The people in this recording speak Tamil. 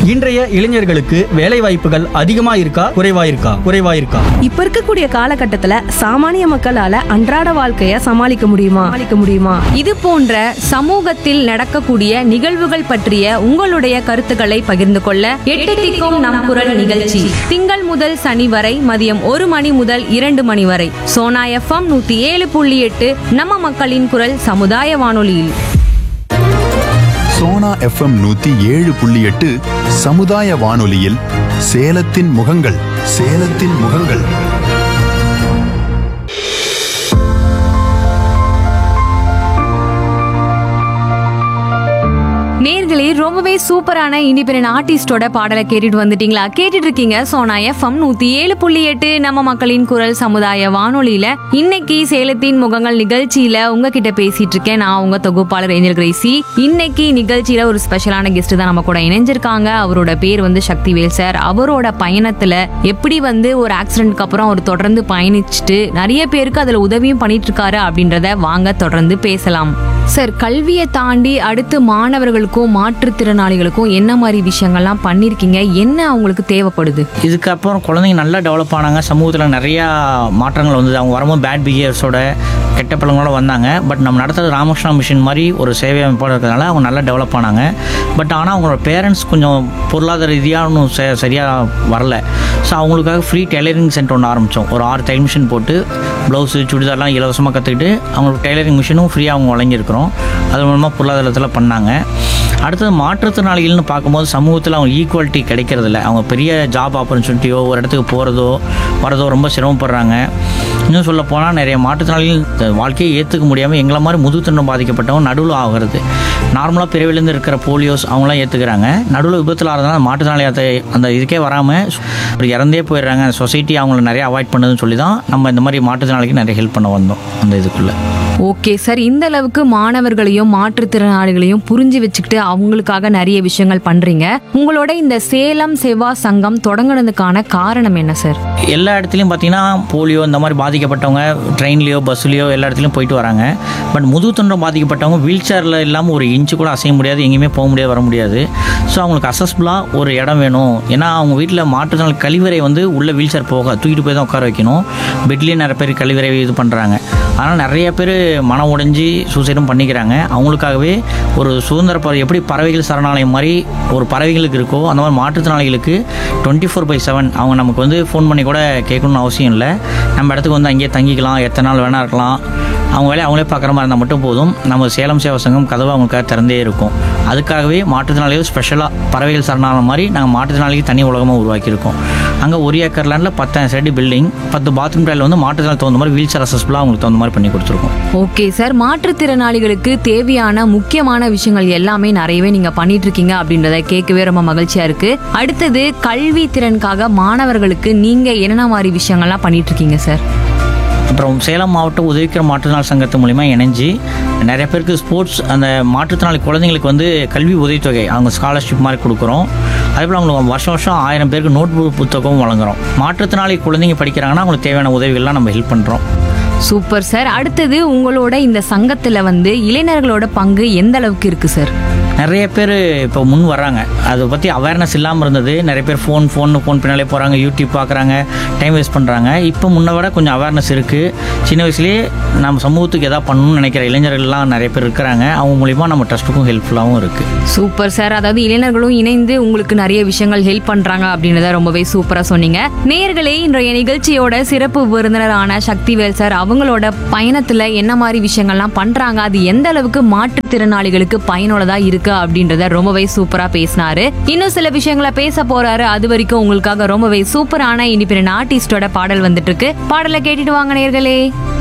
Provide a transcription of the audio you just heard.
இன்றைய இளைஞர்களுக்கு வேலை வாய்ப்புகள் அதிகமா இருக்கா குறைவா இருக்கா குறைவா இருக்கா இப்ப இருக்கக்கூடிய காலகட்டத்துல சாமானிய மக்களால அன்றாட வாழ்க்கைய சமாளிக்க முடியுமா சமாளிக்க முடியுமா இது போன்ற சமூகத்தில் நடக்கக்கூடிய நிகழ்வுகள் பற்றிய உங்களுடைய கருத்துக்களை பகிர்ந்து கொள்ள எட்டு திக்கும் நம் குரல் நிகழ்ச்சி திங்கள் முதல் சனி வரை மதியம் ஒரு மணி முதல் இரண்டு மணி வரை சோனா எஃப்எம் நூத்தி ஏழு புள்ளி எட்டு நம்ம மக்களின் குரல் சமுதாய வானொலியில் சோனா எஃப்எம் நூத்தி ஏழு புள்ளி எட்டு சமுதாய வானொலியில் சேலத்தின் முகங்கள் சேலத்தின் முகங்கள் நேர்களே ரொம்பவே சூப்பரான இண்டிபெண்டன்ட் ஆர்டிஸ்டோட பாடலை கேட்டுட்டு வந்துட்டீங்களா கேட்டுட்டு இருக்கீங்க சோனா எஃப்எம் நூத்தி ஏழு புள்ளி எட்டு நம்ம மக்களின் குரல் சமுதாய வானொலியில இன்னைக்கு சேலத்தின் முகங்கள் நிகழ்ச்சியில உங்ககிட்ட பேசிட்டு இருக்கேன் நான் உங்க தொகுப்பாளர் ஏஞ்சல் கிரேசி இன்னைக்கு நிகழ்ச்சியில ஒரு ஸ்பெஷலான கெஸ்ட் தான் நம்ம கூட இணைஞ்சிருக்காங்க அவரோட பேர் வந்து சக்திவேல் சார் அவரோட பயணத்துல எப்படி வந்து ஒரு ஆக்சிடென்ட்க்கு அப்புறம் அவர் தொடர்ந்து பயணிச்சுட்டு நிறைய பேருக்கு அதுல உதவியும் பண்ணிட்டு இருக்காரு அப்படின்றத வாங்க தொடர்ந்து பேசலாம் சார் கல்வியை தாண்டி அடுத்து மாணவர்களுக்கும் மாற்றுத்திறனாளிகளுக்கும் என்ன மாதிரி விஷயங்கள்லாம் பண்ணிருக்கீங்க என்ன அவங்களுக்கு தேவைப்படுது இதுக்கப்புறம் குழந்தைங்க நல்லா டெவலப் ஆனாங்க சமூகத்தில் நிறையா மாற்றங்கள் வந்தது அவங்க வரும்போது பேட் பிஹேவியர்ஸோட கெட்ட பழங்களோட வந்தாங்க பட் நம்ம நடத்துறது ராமகிருஷ்ணா மிஷன் மாதிரி ஒரு சேவை அமைப்போட இருக்கிறதுனால அவங்க நல்லா டெவலப் ஆனாங்க பட் ஆனால் அவங்களோட பேரண்ட்ஸ் கொஞ்சம் பொருளாதார ரீதியாக ஒன்றும் ச சரியாக வரல ஸோ அவங்களுக்காக ஃப்ரீ டெய்லரிங் சென்டர் ஒன்று ஆரம்பித்தோம் ஒரு ஆறு தையல் மிஷின் போட்டு ப்ளவுஸு சுடிதார்லாம் இலவசமாக கற்றுக்கிட்டு அவங்களுக்கு டெய்லரிங் மிஷினும் ஃப்ரீயாக அவங்க வழங்கியிருக்கிறோம் அது மூலமாக பொருளாதாரத்தில் பண்ணாங்க அடுத்தது மாற்றுத்திறனாளிகள்னு பார்க்கும்போது சமூகத்தில் அவங்க ஈக்குவாலிட்டி கிடைக்கிறதில்ல அவங்க பெரிய ஜாப் ஆப்பர்ச்சுனிட்டியோ ஒரு இடத்துக்கு போகிறதோ வரதோ ரொம்ப சிரமப்படுறாங்க இன்னும் சொல்ல போனால் நிறைய மாற்றுத்திறனாளிகள் இந்த வாழ்க்கையை ஏற்றுக்க முடியாமல் எங்களை மாதிரி முதுகுத்தண்டம் பாதிக்கப்பட்டவங்க நடுவில் ஆகிறது நார்மலாக பிறவிலேருந்து இருக்கிற போலியோஸ் அவங்களாம் ஏற்றுக்கிறாங்க நடுவில் விபத்தில் ஆகிறதுனால மாற்றுத்திறனாளி அதை அந்த இதுக்கே வராமல் ஒரு இறந்தே போயிடுறாங்க சொசைட்டி அவங்கள நிறைய அவாய்ட் பண்ணுதுன்னு சொல்லி தான் நம்ம இந்த மாதிரி மாற்றுத்திறனாளிக்கு நிறைய ஹெல்ப் பண்ண வந்தோம் அந்த இதுக்குள்ளே ஓகே சார் இந்த அளவுக்கு மாணவர்களையும் மாற்றுத்திறனாளிகளையும் புரிஞ்சு வச்சுக்கிட்டு அவங்களுக்காக நிறைய விஷயங்கள் பண்றீங்க உங்களோட இந்த சேலம் செவா சங்கம் தொடங்குனதுக்கான காரணம் என்ன சார் எல்லா இடத்துலையும் பார்த்தீங்கன்னா போலியோ இந்த மாதிரி பாதிக்கப்பட்டவங்க ட்ரெயின்லேயோ பஸ்லேயோ எல்லா இடத்துலையும் போயிட்டு வராங்க பட் முதுகுத்தண்டம் பாதிக்கப்பட்டவங்க வீல் சேரில் இல்லாமல் ஒரு இன்ச்சு கூட அசைய முடியாது எங்கேயுமே போக முடியாது வர முடியாது ஸோ அவங்களுக்கு அசஸ்பிளாக ஒரு இடம் வேணும் ஏன்னா அவங்க வீட்டில் மாற்றுத்திறனாளி கழிவறை வந்து உள்ள வீல் சேர் போக தூக்கிட்டு போய் தான் உட்கார வைக்கணும் பெட்லேயே நிறைய பேர் கழிவறை இது பண்ணுறாங்க ஆனால் நிறைய பேர் மனம் உடைஞ்சி சூசைடும் பண்ணிக்கிறாங்க அவங்களுக்காகவே ஒரு சுதந்திர பறவை எப்படி பறவைகள் சரணாலயம் மாதிரி ஒரு பறவைகளுக்கு இருக்கோ அந்த மாதிரி மாற்றுத்திறனாளிகளுக்கு டுவெண்ட்டி ஃபோர் பை செவன் அவங்க நமக்கு வந்து ஃபோன் பண்ணி கூட கேட்கணும்னு அவசியம் இல்லை நம்ம இடத்துக்கு வந்து அங்கேயே தங்கிக்கலாம் எத்தனை நாள் வேணால் இருக்கலாம் அவங்க வேலையை அவங்களே பார்க்குற மாதிரி இருந்தால் மட்டும் போதும் நம்ம சேலம் சேவா சங்கம் கதவு அவங்களுக்காக திறந்தே இருக்கும் அதுக்காகவே மாற்றுத்திறனாளிகள் ஸ்பெஷலாக பறவைகள் சரணாலயம் மாதிரி நாங்கள் மாற்றுத்திறனாளிக்கு தனி உலகமாக உருவாக்கியிருக்கோம் அங்கே ஒரு ஏக்கர் லேண்டில் பத்தாயிரம் செடி பில்டிங் பத்து பாத்ரூம் டைல் வந்து மாற்றுத்திறனாளி தகுந்த மாதிரி வீல் சேர் அசஸ்பிளாக அவங்களுக்கு தகுந்த மாதிரி பண்ணி கொடுத்துருக்கோம் ஓகே சார் மாற்றுத்திறனாளிகளுக்கு தேவையான முக்கியமான விஷயங்கள் எல்லாமே நிறையவே நீங்க பண்ணிட்டு இருக்கீங்க அப்படின்றத கேட்கவே ரொம்ப மகிழ்ச்சியா இருக்கு அடுத்தது கல்வி திறனுக்காக மாணவர்களுக்கு நீங்க என்னென்ன மாதிரி விஷயங்கள்லாம் பண்ணிட்டு இருக்கீங்க சார் அப்புறம் சேலம் மாவட்ட உதவிக்கிற மாற்றுத்திறனாளி சங்கத்து மூலிமா இணைஞ்சு நிறைய பேருக்கு ஸ்போர்ட்ஸ் அந்த மாற்றுத்திறனாளி குழந்தைங்களுக்கு வந்து கல்வி உதவித்தொகை அவங்க ஸ்காலர்ஷிப் மாதிரி கொடுக்குறோம் அதே போல் அவங்களுக்கு வருஷம் வருஷம் ஆயிரம் பேருக்கு நோட் புத்தகமும் வழங்குறோம் மாற்றுத்திறனாளி குழந்தைங்க படிக்கிறாங்கன்னா அவங்களுக்கு தேவையான உதவிகள்லாம் நம்ம ஹெல்ப் பண்ணுறோம் சூப்பர் சார் அடுத்தது உங்களோட இந்த சங்கத்துல வந்து இளைஞர்களோட பங்கு எந்த அளவுக்கு இருக்கு சார் நிறைய பேர் இப்போ முன் வர்றாங்க அதை பற்றி அவேர்னஸ் இல்லாமல் இருந்தது நிறைய பேர் ஃபோன் ஃபோன் ஃபோன் பின்னாலே போகிறாங்க யூடியூப் பார்க்குறாங்க டைம் வேஸ்ட் பண்ணுறாங்க இப்போ முன்ன விட கொஞ்சம் அவேர்னஸ் இருக்குது சின்ன வயசுலேயே நம்ம சமூகத்துக்கு எதாவது பண்ணணும்னு நினைக்கிற இளைஞர்கள்லாம் நிறைய பேர் இருக்கிறாங்க அவங்க மூலிமா நம்ம ட்ரஸ்ட்டுக்கும் ஹெல்ப்ஃபுல்லாகவும் இருக்குது சூப்பர் சார் அதாவது இளைஞர்களும் இணைந்து உங்களுக்கு நிறைய விஷயங்கள் ஹெல்ப் பண்றாங்க அப்படின்றத ரொம்பவே சூப்பரா சொன்னீங்க நேயர்களே இன்றைய நிகழ்ச்சியோட சிறப்பு விருந்தினரான சக்திவேல் சார் அவங்களோட பயணத்துல என்ன மாதிரி விஷயங்கள்லாம் பண்றாங்க அது எந்த அளவுக்கு மாற்றுத்திறனாளிகளுக்கு பயனுள்ளதா இருக்கு அப்படின்றத ரொம்பவே சூப்பரா பேசினாரு இன்னும் சில விஷயங்களை பேச போறாரு அது வரைக்கும் உங்களுக்காக ரொம்பவே சூப்பரான இண்டிபெண்டன்ட் ஆர்டிஸ்டோட பாடல் வந்துட்டு இருக்கு பாடலை கேட்டுட்டு வாங்க நேயர்களே